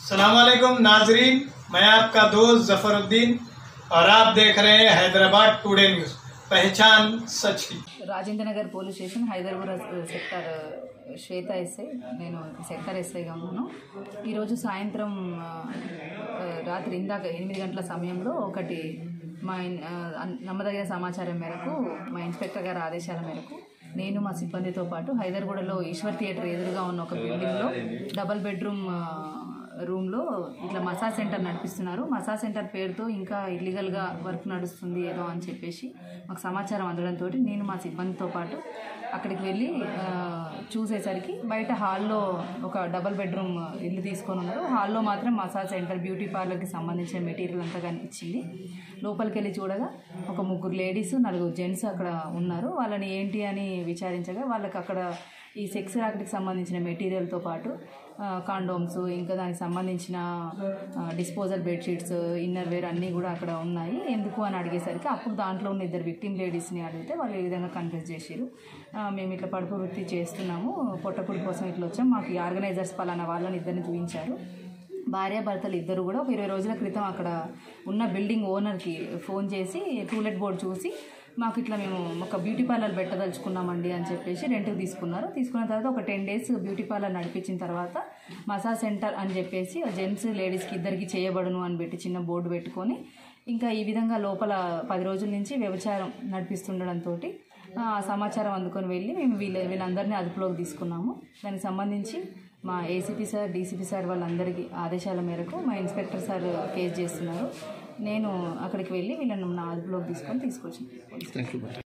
सलामकुम नाजरीन मैं आपका दोस्त जफरुद्दीन और आप देख रहे हैं हैदराबाद टुडे न्यूज पहचान सच की Rajendra Nagar police station Hyderabad sector Swetha SI నేను సెక్టర్ ఎస్ఐగా ఉన్నాను ఈరోజు సాయంత్రం ఆ, ఆ, రాత్రి ఇందాక ఎనిమిది గంటల సమయంలో ఒకటి మా ఇన్- ఆ, అన్- నమ్మదగిన సమాచారం మేరకు మా ఇన్స్పెక్టర్ గారి ఆదేశాల మేరకు నేను మా సిబ్బందితో పాటు హైదర్గూడలో ఈశ్వర్ థియేటర్ ఎదురుగా ఉన్న ఒక బిల్డింగ్లో డబల్ బెడ్రూమ్ ఆ, రూమ్లో ఇట్లా మసాజ్ సెంటర్ నడిపిస్తున్నారు మసాజ్ సెంటర్ పేరుతో ఇంకా ఇల్లీగల్గా వర్క్ నడుస్తుంది ఏదో అని చెప్పేసి మాకు సమాచారం అందడంతో నేను మా సిబ్బందితో పాటు అక్కడికి వెళ్ళి ఆ, చూసేసరికి బయట హాల్లో ఒక డబల్ బెడ్రూమ్ ఇల్లు తీసుకొని ఉన్నారు హాల్లో మాత్రం మసాజ్ సెంటర్ బ్యూటీ పార్లర్కి సంబంధించిన మెటీరియల్ అంతా కనిపించింది లోపలికి వెళ్ళి చూడగా ఒక ముగ్గురు లేడీస్ నలుగురు జెంట్స్ అక్కడ ఉన్నారు వాళ్ళని ఏంటి అని విచారించగా వాళ్ళకి అక్కడ ఈ సెక్స్ రాకెట్కి సంబంధించిన మెటీరియల్తో పాటు కాండోమ్స్ ఇంకా దానికి సంబంధించిన డిస్పోజల్ బెడ్షీట్స్ ఇన్నర్ వేర్ అన్నీ కూడా అక్కడ ఉన్నాయి ఎందుకు అని అడిగేసరికి అప్పుడు దాంట్లో ఉన్న ఇద్దరు విక్టిమ్ లేడీస్ని అడిగితే వాళ్ళు ఈ విధంగా కన్ఫ్యూజ్ చేసారు మేము ఇట్లా పడుపు వృత్తి చేస్తున్నాము పొట్టకుడి కోసం ఇట్లా వచ్చాం మాకు ఈ ఆర్గనైజర్స్ పలానా వాళ్ళని ఇద్దరిని చూపించారు భార్యాభర్తలు ఇద్దరు కూడా ఒక ఇరవై రోజుల క్రితం అక్కడ ఉన్న బిల్డింగ్ ఓనర్కి ఫోన్ చేసి టూలెట్ బోర్డు చూసి మాకు ఇట్లా మేము ఒక బ్యూటీ పార్లర్ పెట్టదలుచుకున్నామండి అని చెప్పేసి రెంట్కి తీసుకున్నారు తీసుకున్న తర్వాత ఒక టెన్ డేస్ బ్యూటీ పార్లర్ నడిపించిన తర్వాత మసాజ్ సెంటర్ అని చెప్పేసి జెంట్స్ లేడీస్కి ఇద్దరికి చేయబడును అని పెట్టి చిన్న బోర్డు పెట్టుకొని ఇంకా ఈ విధంగా లోపల పది రోజుల నుంచి వ్యభిచారం నడిపిస్తుండడంతో ఆ సమాచారం అందుకొని వెళ్ళి మేము వీళ్ళ వీళ్ళందరినీ అదుపులోకి తీసుకున్నాము దానికి సంబంధించి మా ఏసీపీ సార్ డీసీపీ సార్ వాళ్ళందరికీ ఆదేశాల మేరకు మా ఇన్స్పెక్టర్ సార్ కేసు చేస్తున్నారు నేను అక్కడికి వెళ్ళి వీళ్ళని నా అదుపులోకి తీసుకొని తీసుకొచ్చాను